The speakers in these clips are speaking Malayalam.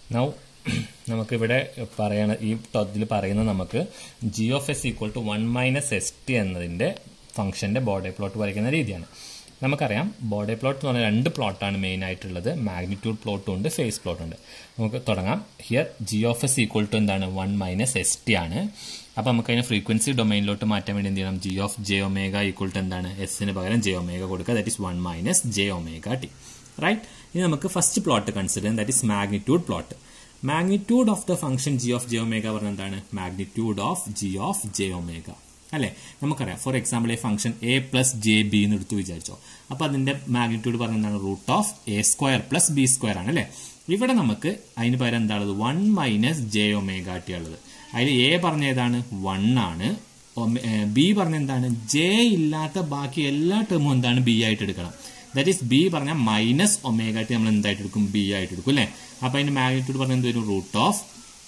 നൗ നമുക്കിവിടെ പറയണ ഈ ഇതിൽ പറയുന്നത് നമുക്ക് G of S equal to one minus S T എന്നതിന്റെ ഫംഗ്ഷന്റെ ബോർഡർ പ്ലോട്ട് വരയ്ക്കുന്ന രീതിയാണ് നമുക്കറിയാം ബോർഡർ പ്ലോട്ട് എന്ന് പറഞ്ഞാൽ രണ്ട് പ്ലോട്ടാണ് മെയിൻ ആയിട്ടുള്ളത് മാഗ്നിറ്റ്യൂഡ് പ്ലോട്ടും ഉണ്ട് ഫേസ് പ്ലോട്ടും ഉണ്ട് നമുക്ക് തുടങ്ങാം here G of S equal to എന്താണ് വൺ മൈനസ് എസ് ടി ആണ് അപ്പൊ നമുക്ക് അതിനെ ഫ്രീക്വൻസി ഡൊമൈനിലോട്ട് മാറ്റാൻ വേണ്ടി എന്ത് ചെയ്യണം G of J omega equal to എന്താണ് എസിന് പകരം ജെ ഒമേഗ കൊടുക്കുക that is one minus J omega T right ഇനി നമുക്ക് ഫസ്റ്റ് പ്ലോട്ട് കൺസിഡർ ചെയ്യാം that is magnitude plot magnitude of the function G of J omega പറഞ്ഞ എന്താണ് magnitude of G of J omega അല്ലെ നമുക്കറിയാം for example A function A plus J B എന്ന് എടുത്തു വിചാരിച്ചോ അപ്പൊ അതിന്റെ മാഗ്നിറ്റ്യൂഡ് പറഞ്ഞ എന്താണ് root of A square plus B square ആണ് അല്ലെ ഇവിടെ നമുക്ക് അതിന് പകരം എന്താണുള്ളത് one minus J omega T ഉള്ളത് അതിൽ എ പറഞ്ഞ ഏതാണ് വൺ ആണ് ബി പറഞ്ഞ എന്താണ് ജെ ഇല്ലാത്ത ബാക്കി എല്ലാ ടേമും എന്താണ് ബി ആയിട്ട് എടുക്കണം ദാറ്റ് ഈസ് ബി പറഞ്ഞ മൈനസ് ഒമേഗ ടി നമ്മൾ എന്തായിട്ട് എടുക്കും ബി ആയിട്ട് എടുക്കും അല്ലെ അപ്പൊ അതിന്റെ മാഗ്നിറ്റ്യൂഡ് പറഞ്ഞ എന്ത് വരും root of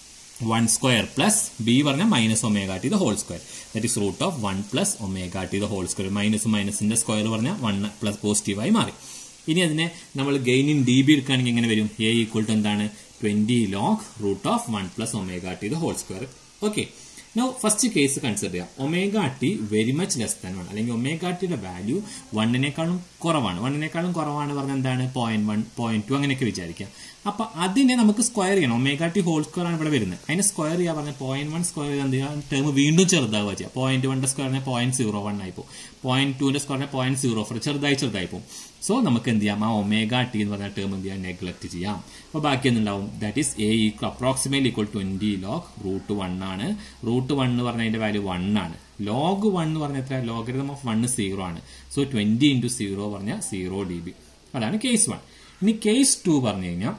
one square plus B പറഞ്ഞ minus omega T the whole square that is root of one plus omega T the whole square minus മൈനസിന്റെ സ്ക്വയർ പറഞ്ഞ വൺ പ്ലസ് പോസിറ്റീവായി മാറി ഇനി അതിനെ നമ്മൾ ഗെയിൻ ഇൻ ഡി ബി എടുക്കുകയാണെങ്കിൽ എങ്ങനെ വരും എ ഈക്വൽ ടു എന്താണ് twenty log root of one plus omega T the whole square okay no first case consider ചെയ്യാം omega T very much less than one അല്ലെങ്കിൽ ഒമേഗ ടിയുടെ വാല്യൂ വണ്ണിനേക്കാളും കുറവാണ് വണ്ണിനേക്കാളും കുറവാണ് പറഞ്ഞ എന്താണ് പോയിന്റ് വൺ പോയിന്റ് ടു അങ്ങനെയൊക്കെ വിചാരിക്കാം അപ്പൊ അതിനെ നമുക്ക് സ്ക്വയർ ചെയ്യണം ഒമേഗ ടി ഹോൾ സ്ക്വയർ ആണ് ഇവിടെ വരുന്നത് അതിനെ സ്ക്വയർ ചെയ്യാൻ പറഞ്ഞ പോയിന്റ് വൺ സ്ക്വയർ ചെയ്താൽ എന്ത് ചെയ്യാം ടേം വീണ്ടും ചെറുതാവുക ചെയ്യാം പോയിന്റ് വണ്ണിന്റെ സ്ക്വയറിനെ പോയിന്റ് സീറോ വൺ ആയി പോകും പോയിന്റ് ടുവിന്റെ സ്ക്വയറിനെ പോയിന്റ് സീറോ ഫോർ ചെറുതായി ചെറുതായി പോകും സോ നമുക്ക് എന്ത് ചെയ്യാം ആ ഒമേഗ ടി എന്ന് പറഞ്ഞ ടേം എന്ത് ചെയ്യാം നെഗ്ലക്ട് ചെയ്യാം അപ്പൊ ബാക്കി എന്തുണ്ടാവും that is A equal approximately equal twenty log root one ആണ് റൂട്ട് വൺ എന്ന് പറഞ്ഞതിന്റെ വാല്യൂ വൺ ആണ് ലോഗ് വൺ എന്ന് പറഞ്ഞ എത്ര ലോഗരിതം ഓഫ് വൺ സീറോ ആണ് സോ ട്വന്റി ഇൻറ്റു സീറോ പറഞ്ഞ സീറോ ഡി ബി അതാണ് കേസ് വൺ ഇനി കേസ് ടു പറഞ്ഞു കഴിഞ്ഞാൽ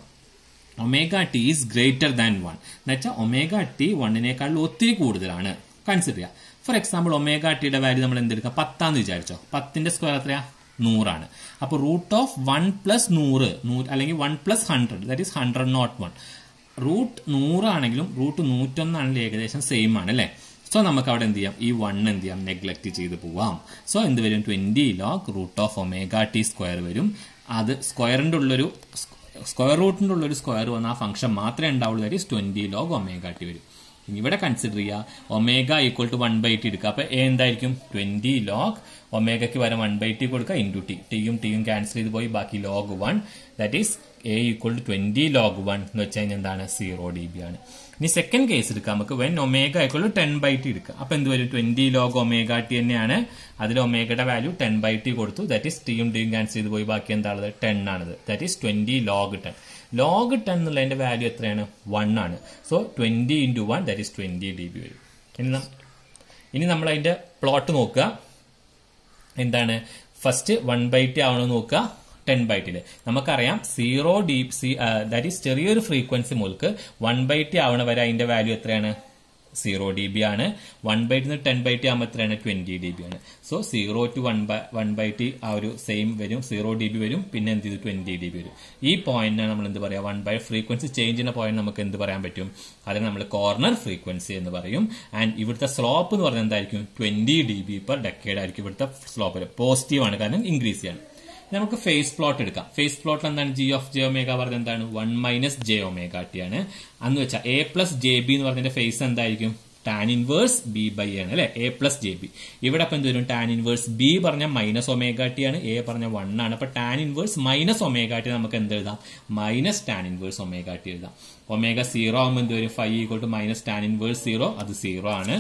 omega T is greater than one എന്ന് വെച്ചാൽ ഒമേഗ ടി വണ്ണിനേക്കാളും ഒത്തിരി കൂടുതലാണ് കൺസിഡർ ചെയ്യുക ഫോർ എക്സാമ്പിൾ ഒമേഗ ടിയുടെ വാല്യൂ നമ്മൾ എന്തെടുക്കുക പത്താന്ന് വിചാരിച്ചോ പത്തിന്റെ സ്ക്വയർ എത്രയാ നൂറാണ് അപ്പൊ റൂട്ട് ഓഫ് വൺ പ്ലസ് നൂറ് അല്ലെങ്കിൽ one plus hundred that is hundred not one root നൂറാണെങ്കിലും റൂട്ട് നൂറ്റൊന്നാണെങ്കിലും ഏകദേശം സെയിം ആണ് അല്ലേ സോ നമുക്ക് അവിടെ എന്ത് ചെയ്യാം ഈ വൺ എന്ത് ചെയ്യാം നെഗ്ലക്ട് ചെയ്ത് പോവാം സോ എന്ത് വരും twenty log root of omega T square വരും അത് സ്ക്വയറിന്റെ ഉള്ളൊരു സ്ക്വയർ റൂട്ടിന്റെ ഉള്ളൊരു സ്ക്വയർ വന്ന ആ ഫംഗ്ഷൻ മാത്രമേ ഉണ്ടാവുള്ളൂ that is twenty log omega T വരും ഇനി ഇവിടെ കൺസിഡർ ചെയ്യുക omega equal to one by T എടുക്കുക അപ്പൊ എ എന്തായിരിക്കും ട്വന്റി ലോഗ് ഒമേഗയ്ക്ക് വരെ വൺ ബൈ ടി കൊടുക്കുക ഇൻറ്റു ടി ടിയും ടിയും ക്യാൻസൽ ചെയ്ത് പോയി ബാക്കി log one that is A equal to twenty log one എന്ന് വെച്ച് കഴിഞ്ഞാൽ എന്താണ് സീറോ ഡി ബി ആണ് ഇനി സെക്കൻഡ് കേസ് എടുക്കാം നമുക്ക് when omega equal to ten by T എടുക്കുക അപ്പൊ എന്ത് വരും ട്വന്റി ലോഗ് ഒമേഗ ടി തന്നെയാണ് അതിൽ ഒമേഗയുടെ വാല്യൂ ടെൻ ബൈ ടി കൊടുത്തു ദാറ്റ് ഈസ് ടിയും ടിയും ക്യാൻസൽ ചെയ്ത് പോയി ബാക്കി എന്താണത് ടെൻ ആണത് that is twenty log ten log ten എന്നുള്ളതിന്റെ വാല്യൂ എത്രയാണ് വൺ ആണ് so twenty into one that is twenty D B വരും ഇനി ഇനി നമ്മൾ അതിന്റെ പ്ലോട്ട് നോക്കുക എന്താണ് ഫസ്റ്റ് വൺ ബൈ ടി ആവണോ നോക്കുക ടെൻ ബൈ ടിയില് നമുക്കറിയാം zero D C that is ചെറിയൊരു ഫ്രീക്വൻസി മുതൽക്ക് വൺ ബൈ ടി ആവണ വരെ അതിന്റെ വാല്യൂ എത്രയാണ് സീറോ ഡി ബി ആണ് one by T ten by T ആകുമ്പോൾ എത്രയാണ് ട്വന്റി ഡി ബി ആണ് so zero two one by one by T ആ ഒരു സെയിം വരും സീറോ ഡി ബി വരും പിന്നെ എന്ത് ചെയ്തു ട്വന്റി ഡി ബി വരും ഈ പോയിന്റിനാണ് നമ്മൾ എന്ത് പറയാം വൺ ബൈ ഫ്രീക്വൻസി ചേഞ്ച് ചെയ്യുന്ന പോയിന്റ് നമുക്ക് എന്ത് പറയാൻ പറ്റും അതിന് നമ്മൾ കോർണർ ഫ്രീക്വൻസി എന്ന് പറയും ആൻഡ് ഇവിടുത്തെ സ്ലോപ്പ് എന്ന് പറയുന്നത് എന്തായിരിക്കും twenty D B per decade ആയിരിക്കും ഇവിടുത്തെ സ്ലോപ്പ് പോസിറ്റീവ് ആണ് കാരണം ഇൻക്രീസ് ചെയ്യാണ് നമുക്ക് ഫേസ് പ്ലോട്ട് എടുക്കാം ഫേസ് പ്ലോട്ട് എന്താണ് ജി ഓഫ് ജെ ഒമേഗ പറഞ്ഞത് എന്താണ് one minus J omega T ആണ് അന്ന് വെച്ചാൽ എ പ്ലസ് ജെ ബി എന്ന് പറഞ്ഞതിന്റെ ഫേസ് എന്തായിരിക്കും ടാൻ ഇൻവേഴ്സ് ബി ബൈ ആണ് അല്ലെ എ പ്ലസ് ജെ ബി ഇവിടെ അപ്പം എന്ത് വരും ടാൻ ഇൻവേഴ്സ് ബി പറഞ്ഞ മൈനസ് ഒമേഗ ടി ആണ് എ പറഞ്ഞ വൺ ആണ് അപ്പൊ tan inverse minus omega T നമുക്ക് എന്ത് എഴുതാം minus tan inverse omega T എഴുതാം ഒമേഗ സീറോ ആകുമ്പോൾ എന്ത് വരും five equal to minus tan inverse zero അത് സീറോ ആണ്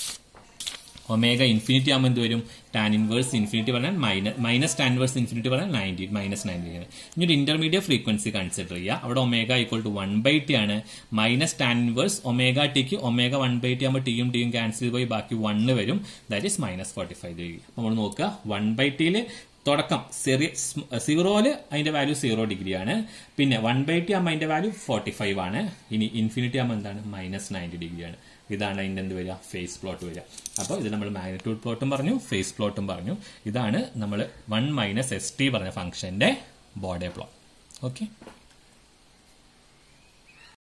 ഒമേഗ ഇൻഫിനിറ്റി ആകുമ്പോൾ എന്ത് വരും ടാൻ ഇൻവേഴ്സ് ഇൻഫിനിറ്റി പറഞ്ഞാൽ minus minus tan inverse infinity പറഞ്ഞാൽ നയൻറ്റി മൈനസ് നയൻറ്റി ആണ് ഇനി ഒരു ഇന്റർമീഡിയറ്റ് ഫ്രീക്വൻസി കൺസിഡർ ചെയ്യുക അവിടെ omega equal to one by T ആണ് മൈനസ് ടാൻ ഇൻവേഴ്സ് ഒമേഗ ടിക്ക് ഒമേഗ വൺ ബൈ ടി ആകുമ്പോൾ ടിയും ടിയും ക്യാൻസൽ ചെയ്ത് പോയി ബാക്കി വണ്ണ് വരും that is minus forty five degree നമ്മൾ നോക്കുക വൺ ബൈ ടിയിൽ തുടക്കം ചെറിയ സീറോയില് അതിന്റെ വാല്യൂ സീറോ ഡിഗ്രി ആണ് പിന്നെ വൺ ബൈ ടി ആകുമ്പോൾ അതിന്റെ വാല്യൂ ഫോർട്ടി ഫൈവ് ആണ് ഇനി ഇൻഫിനിറ്റി ആകുമ്പോൾ എന്താണ് മൈനസ് നയൻറ്റി ഡിഗ്രി ആണ് ഇതാണ് അതിന്റെ എന്ത് വരിക ഫേസ് പ്ലോട്ട് വരിക അപ്പോൾ ഇത് നമ്മൾ മാഗ്നിറ്റ്യൂഡ് പ്ലോട്ടും പറഞ്ഞു ഫേസ് പ്ലോട്ടും പറഞ്ഞു ഇതാണ് നമ്മൾ വൺ മൈനസ് എസ് ടി പറഞ്ഞ ഫംഗ്ഷന്റെ ബോർഡേ പ്ലോട്ട് ഓക്കെ